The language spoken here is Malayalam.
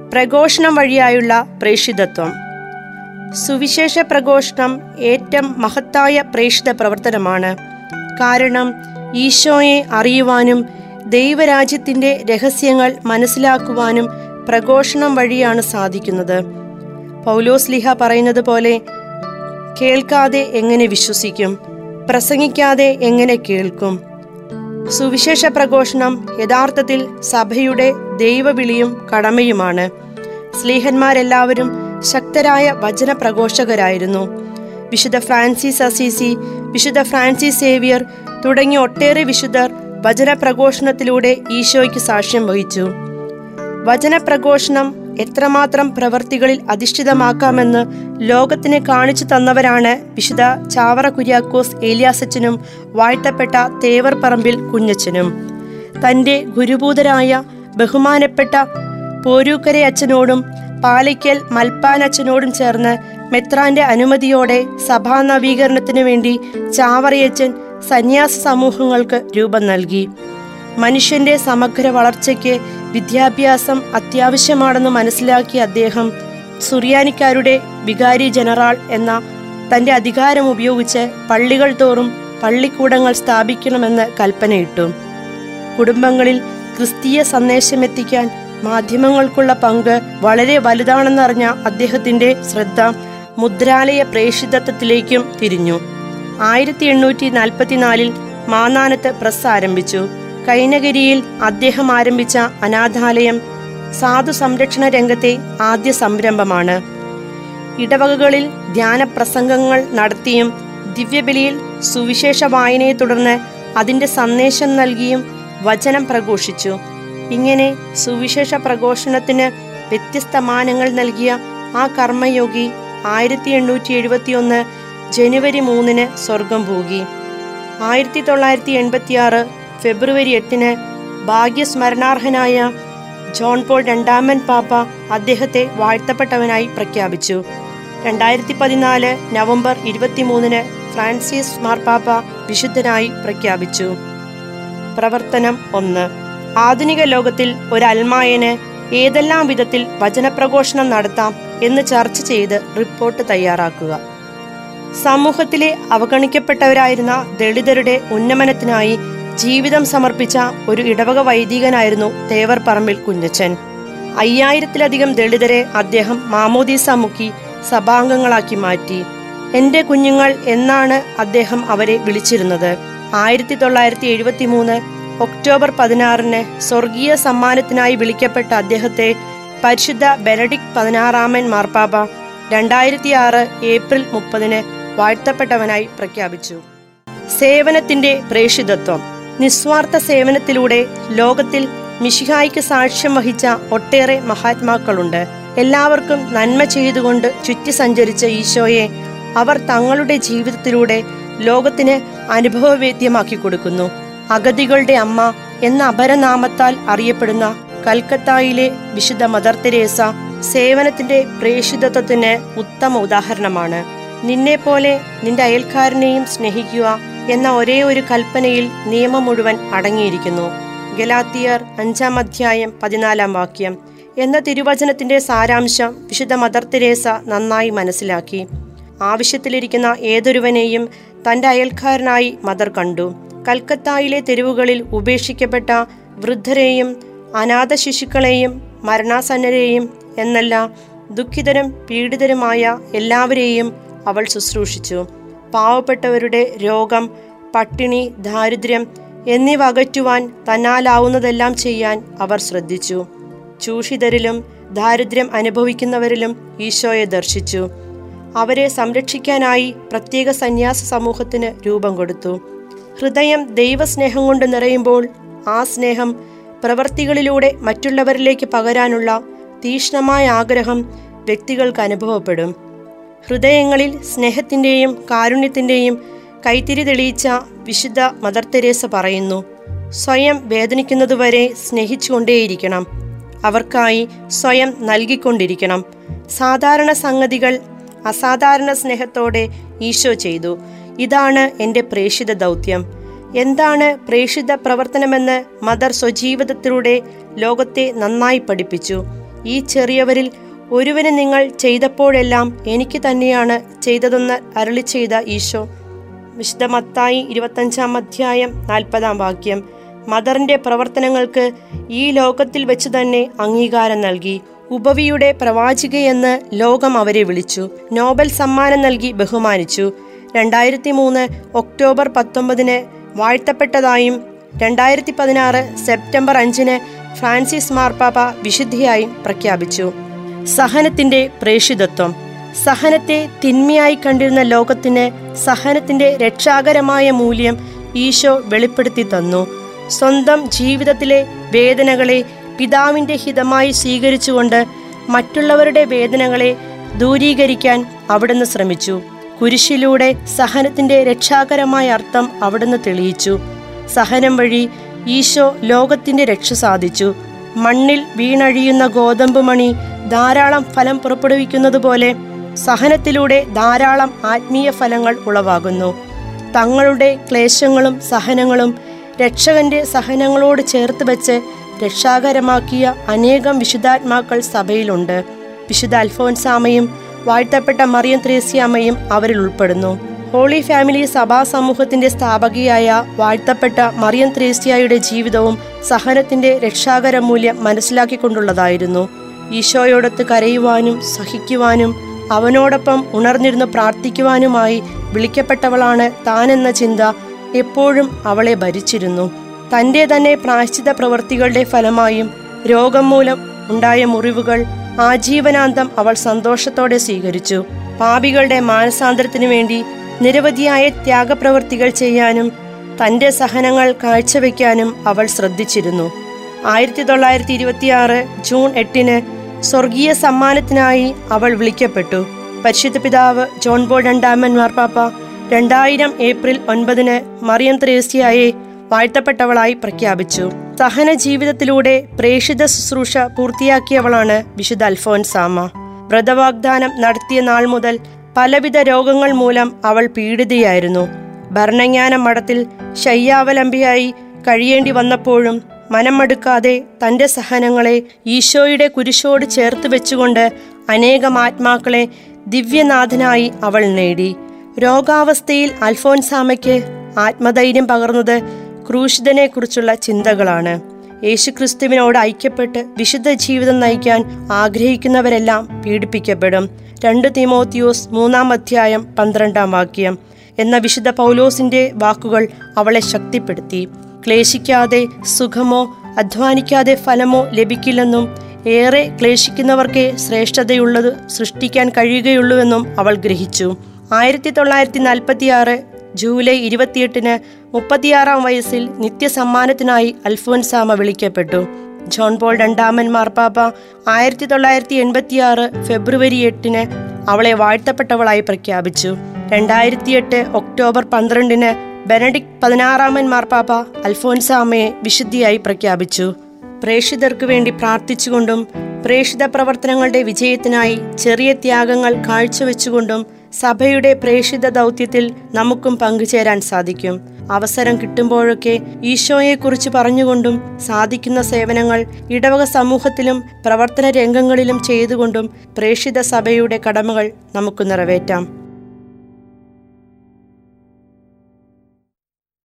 പ്രഘോഷണം വഴിയായുള്ള പ്രേഷിതത്വം സുവിശേഷ പ്രഘോഷണം ഏറ്റവും മഹത്തായ പ്രേഷിത പ്രവർത്തനമാണ് കാരണം ഈശോയെ അറിയുവാനും ദൈവരാജ്യത്തിൻ്റെ രഹസ്യങ്ങൾ മനസ്സിലാക്കുവാനും പ്രഘോഷണം വഴിയാണ് സാധിക്കുന്നത് പൗലോസ് ലിഹ പറയുന്നത് പോലെ കേൾക്കാതെ എങ്ങനെ വിശ്വസിക്കും പ്രസംഗിക്കാതെ എങ്ങനെ കേൾക്കും സുവിശേഷ പ്രഘോഷണം യഥാർത്ഥത്തിൽ സഭയുടെ ദൈവവിളിയും കടമയുമാണ് സ്ലീഹന്മാരെല്ലാവരും ശക്തരായ വചന പ്രഘോഷകരായിരുന്നു വിശുദ്ധ ഫ്രാൻസിസ് അസീസി വിശുദ്ധ ഫ്രാൻസിസ് സേവിയർ തുടങ്ങിയ ഒട്ടേറെ വിശുദ്ധർ വചന പ്രഘോഷണത്തിലൂടെ ഈശോയ്ക്ക് സാക്ഷ്യം വഹിച്ചു വചനപ്രഘോഷണം എത്രമാത്രം പ്രവർത്തികളിൽ അധിഷ്ഠിതമാക്കാമെന്ന് ലോകത്തിന് കാണിച്ചു തന്നവരാണ് വിശുദ്ധ ചാവറ കുര്യാക്കോസ് ഏലിയാസച്ചനും വാഴ്ത്തപ്പെട്ട തേവർ പറമ്പിൽ കുഞ്ഞച്ചനും തൻ്റെ ഗുരുഭൂതരായ ബഹുമാനപ്പെട്ട പോരൂക്കരെ അച്ഛനോടും പാലിക്കൽ മൽപ്പാനച്ഛനോടും ചേർന്ന് മെത്രാന്റെ അനുമതിയോടെ സഭാ നവീകരണത്തിനു വേണ്ടി ചാവറയച്ചൻ സന്യാസ സമൂഹങ്ങൾക്ക് രൂപം നൽകി മനുഷ്യന്റെ സമഗ്ര വളർച്ചയ്ക്ക് വിദ്യാഭ്യാസം അത്യാവശ്യമാണെന്ന് മനസ്സിലാക്കിയ അദ്ദേഹം സുറിയാനിക്കാരുടെ വികാരി ജനറാൾ എന്ന തന്റെ അധികാരം ഉപയോഗിച്ച് പള്ളികൾ തോറും പള്ളിക്കൂടങ്ങൾ സ്ഥാപിക്കണമെന്ന് കൽപ്പനയിട്ടു കുടുംബങ്ങളിൽ ക്രിസ്തീയ സന്ദേശമെത്തിക്കാൻ മാധ്യമങ്ങൾക്കുള്ള പങ്ക് വളരെ വലുതാണെന്നറിഞ്ഞ അദ്ദേഹത്തിന്റെ ശ്രദ്ധ മുദ്രാലയ പ്രേഷിതത്വത്തിലേക്കും തിരിഞ്ഞു ആയിരത്തി എണ്ണൂറ്റി നാൽപ്പത്തിനാലിൽ മാന്നാനത്ത് പ്രസ് ആരംഭിച്ചു കൈനഗിരിയിൽ അദ്ദേഹം ആരംഭിച്ച അനാഥാലയം സാധു സംരക്ഷണ രംഗത്തെ ആദ്യ സംരംഭമാണ് ഇടവകകളിൽ ധ്യാനപ്രസംഗങ്ങൾ നടത്തിയും ദിവ്യബലിയിൽ സുവിശേഷ വായനയെ തുടർന്ന് അതിൻ്റെ സന്ദേശം നൽകിയും വചനം പ്രഘോഷിച്ചു ഇങ്ങനെ സുവിശേഷ പ്രഘോഷണത്തിന് വ്യത്യസ്ത മാനങ്ങൾ നൽകിയ ആ കർമ്മയോഗി ആയിരത്തി എണ്ണൂറ്റി എഴുപത്തിയൊന്ന് ജനുവരി മൂന്നിന് സ്വർഗം പോകി ആയിരത്തി തൊള്ളായിരത്തി എൺപത്തിയാറ് ഫെബ്രുവരി എട്ടിന് ഭാഗ്യസ്മരണാർഹനായ ജോൺ പോൾ രണ്ടാമൻ പാപ്പ അദ്ദേഹത്തെ വാഴ്ത്തപ്പെട്ടവനായി പ്രഖ്യാപിച്ചു രണ്ടായിരത്തി പതിനാല് നവംബർ ഇരുപത്തിമൂന്നിന് ഫ്രാൻസിസ് മാർപ്പാപ്പ വിശുദ്ധനായി പ്രഖ്യാപിച്ചു പ്രവർത്തനം ഒന്ന് ആധുനിക ലോകത്തിൽ ഒരു അൽമായന് ഏതെല്ലാം വിധത്തിൽ വചനപ്രഘോഷണം നടത്താം എന്ന് ചർച്ച ചെയ്ത് റിപ്പോർട്ട് തയ്യാറാക്കുക സമൂഹത്തിലെ അവഗണിക്കപ്പെട്ടവരായിരുന്ന ദളിതരുടെ ഉന്നമനത്തിനായി ജീവിതം സമർപ്പിച്ച ഒരു ഇടവക വൈദികനായിരുന്നു തേവർ പറമ്പിൽ കുഞ്ഞച്ചൻ അയ്യായിരത്തിലധികം ദളിതരെ അദ്ദേഹം മാമോദീസ മുക്കി സഭാംഗങ്ങളാക്കി മാറ്റി എന്റെ കുഞ്ഞുങ്ങൾ എന്നാണ് അദ്ദേഹം അവരെ വിളിച്ചിരുന്നത് ആയിരത്തി തൊള്ളായിരത്തി എഴുപത്തി മൂന്ന് ഒക്ടോബർ പതിനാറിന് സ്വർഗീയ സമ്മാനത്തിനായി വിളിക്കപ്പെട്ട അദ്ദേഹത്തെ പരിശുദ്ധ ബെനഡിക് പതിനാറാമൻ മാർപ്പാപ്പ രണ്ടായിരത്തി ആറ് ഏപ്രിൽ മുപ്പതിന് വാഴ്ത്തപ്പെട്ടവനായി പ്രഖ്യാപിച്ചു സേവനത്തിന്റെ പ്രേഷിതത്വം നിസ്വാർത്ഥ സേവനത്തിലൂടെ ലോകത്തിൽ മിഷിഹായ്ക്ക് സാക്ഷ്യം വഹിച്ച ഒട്ടേറെ മഹാത്മാക്കളുണ്ട് എല്ലാവർക്കും നന്മ ചെയ്തുകൊണ്ട് ചുറ്റി സഞ്ചരിച്ച ഈശോയെ അവർ തങ്ങളുടെ ജീവിതത്തിലൂടെ ലോകത്തിന് അനുഭവവേദ്യമാക്കി കൊടുക്കുന്നു അഗതികളുടെ അമ്മ എന്ന അപരനാമത്താൽ അറിയപ്പെടുന്ന കൽക്കത്തായിലെ വിശുദ്ധ മദർ തെരേസ സേവനത്തിന്റെ പ്രേഷിതത്വത്തിന് ഉത്തമ ഉദാഹരണമാണ് നിന്നെപ്പോലെ നിന്റെ അയൽക്കാരനെയും സ്നേഹിക്കുക എന്ന ഒരേ ഒരു കൽപ്പനയിൽ നിയമം മുഴുവൻ അടങ്ങിയിരിക്കുന്നു ഗലാത്തിയർ അഞ്ചാം അധ്യായം പതിനാലാം വാക്യം എന്ന തിരുവചനത്തിന്റെ സാരാംശം വിശുദ്ധ മദർ തെരേസ നന്നായി മനസ്സിലാക്കി ആവശ്യത്തിലിരിക്കുന്ന ഏതൊരുവനെയും തന്റെ അയൽക്കാരനായി മദർ കണ്ടു കൽക്കത്തായിലെ തെരുവുകളിൽ ഉപേക്ഷിക്കപ്പെട്ട വൃദ്ധരെയും അനാഥ ശിശുക്കളെയും മരണാസന്നരെയും എന്നല്ല ദുഃഖിതരും പീഡിതരുമായ എല്ലാവരെയും അവൾ ശുശ്രൂഷിച്ചു പാവപ്പെട്ടവരുടെ രോഗം പട്ടിണി ദാരിദ്ര്യം എന്നിവ അകറ്റുവാൻ തന്നാലാവുന്നതെല്ലാം ചെയ്യാൻ അവർ ശ്രദ്ധിച്ചു ചൂഷിതരിലും ദാരിദ്ര്യം അനുഭവിക്കുന്നവരിലും ഈശോയെ ദർശിച്ചു അവരെ സംരക്ഷിക്കാനായി പ്രത്യേക സന്യാസ സമൂഹത്തിന് രൂപം കൊടുത്തു ഹൃദയം ദൈവസ്നേഹം കൊണ്ട് നിറയുമ്പോൾ ആ സ്നേഹം പ്രവർത്തികളിലൂടെ മറ്റുള്ളവരിലേക്ക് പകരാനുള്ള തീക്ഷ്ണമായ ആഗ്രഹം വ്യക്തികൾക്ക് അനുഭവപ്പെടും ഹൃദയങ്ങളിൽ സ്നേഹത്തിൻ്റെയും കാരുണ്യത്തിൻ്റെയും കൈത്തിരി തെളിയിച്ച വിശുദ്ധ മദർ തെരേസ പറയുന്നു സ്വയം വേദനിക്കുന്നതുവരെ സ്നേഹിച്ചുകൊണ്ടേയിരിക്കണം അവർക്കായി സ്വയം നൽകിക്കൊണ്ടിരിക്കണം സാധാരണ സംഗതികൾ അസാധാരണ സ്നേഹത്തോടെ ഈശോ ചെയ്തു ഇതാണ് എൻ്റെ പ്രേഷിത ദൗത്യം എന്താണ് പ്രേഷിത പ്രവർത്തനമെന്ന് മദർ സ്വജീവിതത്തിലൂടെ ലോകത്തെ നന്നായി പഠിപ്പിച്ചു ഈ ചെറിയവരിൽ ഒരുവന് നിങ്ങൾ ചെയ്തപ്പോഴെല്ലാം എനിക്ക് തന്നെയാണ് ചെയ്തതെന്ന് അരളി ചെയ്ത ഈശോ വിശുദ്ധ മത്തായി ഇരുപത്തഞ്ചാം അധ്യായം നാൽപ്പതാം വാക്യം മദറിന്റെ പ്രവർത്തനങ്ങൾക്ക് ഈ ലോകത്തിൽ വെച്ച് തന്നെ അംഗീകാരം നൽകി ഉപവിയുടെ പ്രവാചികയെന്ന് ലോകം അവരെ വിളിച്ചു നോബൽ സമ്മാനം നൽകി ബഹുമാനിച്ചു രണ്ടായിരത്തി മൂന്ന് ഒക്ടോബർ പത്തൊമ്പതിന് വാഴ്ത്തപ്പെട്ടതായും രണ്ടായിരത്തി പതിനാറ് സെപ്റ്റംബർ അഞ്ചിന് ഫ്രാൻസിസ് മാർപ്പാപ്പ വിശുദ്ധിയായും പ്രഖ്യാപിച്ചു സഹനത്തിന്റെ പ്രേഷിതത്വം സഹനത്തെ തിന്മയായി കണ്ടിരുന്ന ലോകത്തിന് സഹനത്തിന്റെ രക്ഷാകരമായ മൂല്യം ഈശോ വെളിപ്പെടുത്തി തന്നു സ്വന്തം ജീവിതത്തിലെ വേദനകളെ പിതാവിന്റെ ഹിതമായി സ്വീകരിച്ചുകൊണ്ട് മറ്റുള്ളവരുടെ വേദനകളെ ദൂരീകരിക്കാൻ അവിടുന്ന് ശ്രമിച്ചു കുരിശിലൂടെ സഹനത്തിന്റെ രക്ഷാകരമായ അർത്ഥം അവിടുന്ന് തെളിയിച്ചു സഹനം വഴി ഈശോ ലോകത്തിന്റെ രക്ഷ സാധിച്ചു മണ്ണിൽ വീണഴിയുന്ന ഗോതമ്പ് മണി ധാരാളം ഫലം പുറപ്പെടുവിക്കുന്നത് പോലെ സഹനത്തിലൂടെ ധാരാളം ആത്മീയ ഫലങ്ങൾ ഉളവാകുന്നു തങ്ങളുടെ ക്ലേശങ്ങളും സഹനങ്ങളും രക്ഷകന്റെ സഹനങ്ങളോട് ചേർത്ത് വെച്ച് രക്ഷാകരമാക്കിയ അനേകം വിശുദ്ധാത്മാക്കൾ സഭയിലുണ്ട് വിശുദ്ധ അൽഫോൻസാമയും വാഴ്ത്തപ്പെട്ട മറിയം ത്രേസ്യാമ്മയും അവരിൽ ഉൾപ്പെടുന്നു ഹോളി ഫാമിലി സഭാ സമൂഹത്തിന്റെ സ്ഥാപകയായ വാഴ്ത്തപ്പെട്ട മറിയം ത്രേസ്യായുടെ ജീവിതവും സഹനത്തിന്റെ രക്ഷാകര മൂല്യം മനസ്സിലാക്കിക്കൊണ്ടുള്ളതായിരുന്നു ഈശോയോടൊത്ത് കരയുവാനും സഹിക്കുവാനും അവനോടൊപ്പം ഉണർന്നിരുന്ന് പ്രാർത്ഥിക്കുവാനുമായി വിളിക്കപ്പെട്ടവളാണ് താനെന്ന ചിന്ത എപ്പോഴും അവളെ ഭരിച്ചിരുന്നു തൻ്റെ തന്നെ പ്രായശ്ചിത പ്രവൃത്തികളുടെ ഫലമായും രോഗം മൂലം ഉണ്ടായ മുറിവുകൾ ആജീവനാന്തം അവൾ സന്തോഷത്തോടെ സ്വീകരിച്ചു പാപികളുടെ മാനസാന്തരത്തിനു വേണ്ടി നിരവധിയായ ത്യാഗപ്രവൃത്തികൾ ചെയ്യാനും തൻ്റെ സഹനങ്ങൾ കാഴ്ചവെക്കാനും അവൾ ശ്രദ്ധിച്ചിരുന്നു ആയിരത്തി തൊള്ളായിരത്തി ഇരുപത്തിയാറ് ജൂൺ എട്ടിന് സ്വർഗീയ സമ്മാനത്തിനായി അവൾ വിളിക്കപ്പെട്ടു പരിശുദ്ധ പിതാവ് ജോൺ ബോൾ രണ്ടാമൻ മാർപ്പാപ്പ രണ്ടായിരം ഏപ്രിൽ ഒൻപതിന് മറിയം ത്രേസ്യയെ വാഴ്ത്തപ്പെട്ടവളായി പ്രഖ്യാപിച്ചു സഹന ജീവിതത്തിലൂടെ പ്രേഷിത ശുശ്രൂഷ പൂർത്തിയാക്കിയവളാണ് വിശുദ്ധ അൽഫോൻസാമ വ്രതവാഗ്ദാനം നടത്തിയ നാൾ മുതൽ പലവിധ രോഗങ്ങൾ മൂലം അവൾ പീഡിതയായിരുന്നു ഭരണജ്ഞാന മഠത്തിൽ ശയ്യാവലംബിയായി കഴിയേണ്ടി വന്നപ്പോഴും മനമടുക്കാതെ തൻ്റെ സഹനങ്ങളെ ഈശോയുടെ കുരിശോട് ചേർത്ത് വെച്ചുകൊണ്ട് അനേകം ആത്മാക്കളെ ദിവ്യനാഥനായി അവൾ നേടി രോഗാവസ്ഥയിൽ അൽഫോൻസാമയ്ക്ക് ആത്മധൈര്യം പകർന്നത് ക്രൂശിതനെക്കുറിച്ചുള്ള ചിന്തകളാണ് യേശുക്രിസ്തുവിനോട് ഐക്യപ്പെട്ട് വിശുദ്ധ ജീവിതം നയിക്കാൻ ആഗ്രഹിക്കുന്നവരെല്ലാം പീഡിപ്പിക്കപ്പെടും രണ്ട് തിമോത്തിയോസ് മൂന്നാം അധ്യായം പന്ത്രണ്ടാം വാക്യം എന്ന വിശുദ്ധ പൗലോസിന്റെ വാക്കുകൾ അവളെ ശക്തിപ്പെടുത്തി ക്ലേശിക്കാതെ സുഖമോ അധ്വാനിക്കാതെ ഫലമോ ലഭിക്കില്ലെന്നും ഏറെ ക്ലേശിക്കുന്നവർക്കേ ശ്രേഷ്ഠതയുള്ളത് സൃഷ്ടിക്കാൻ കഴിയുകയുള്ളൂവെന്നും അവൾ ഗ്രഹിച്ചു ആയിരത്തി തൊള്ളായിരത്തി നാൽപ്പത്തിയാറ് ജൂലൈ ഇരുപത്തിയെട്ടിന് മുപ്പത്തിയാറാം വയസ്സിൽ നിത്യസമ്മാനത്തിനായി അൽഫോൻസാമ വിളിക്കപ്പെട്ടു ജോൺ പോൾ രണ്ടാമൻ മാർപ്പാപ്പ ആയിരത്തി തൊള്ളായിരത്തി എൺപത്തിയാറ് ഫെബ്രുവരി എട്ടിന് അവളെ വാഴ്ത്തപ്പെട്ടവളായി പ്രഖ്യാപിച്ചു രണ്ടായിരത്തി എട്ട് ഒക്ടോബർ പന്ത്രണ്ടിന് ബെനഡിക് പതിനാറാമൻ മാർപ്പാപ്പ അൽഫോൻസാമയെ വിശുദ്ധിയായി പ്രഖ്യാപിച്ചു പ്രേഷിതർക്ക് വേണ്ടി പ്രാർത്ഥിച്ചുകൊണ്ടും പ്രേഷിത പ്രവർത്തനങ്ങളുടെ വിജയത്തിനായി ചെറിയ ത്യാഗങ്ങൾ കാഴ്ചവെച്ചുകൊണ്ടും സഭയുടെ പ്രേഷിത ദൗത്യത്തിൽ നമുക്കും പങ്കുചേരാൻ സാധിക്കും അവസരം കിട്ടുമ്പോഴൊക്കെ ഈശോയെക്കുറിച്ച് പറഞ്ഞുകൊണ്ടും സാധിക്കുന്ന സേവനങ്ങൾ ഇടവക സമൂഹത്തിലും പ്രവർത്തന രംഗങ്ങളിലും ചെയ്തുകൊണ്ടും പ്രേഷിത സഭയുടെ കടമകൾ നമുക്ക് നിറവേറ്റാം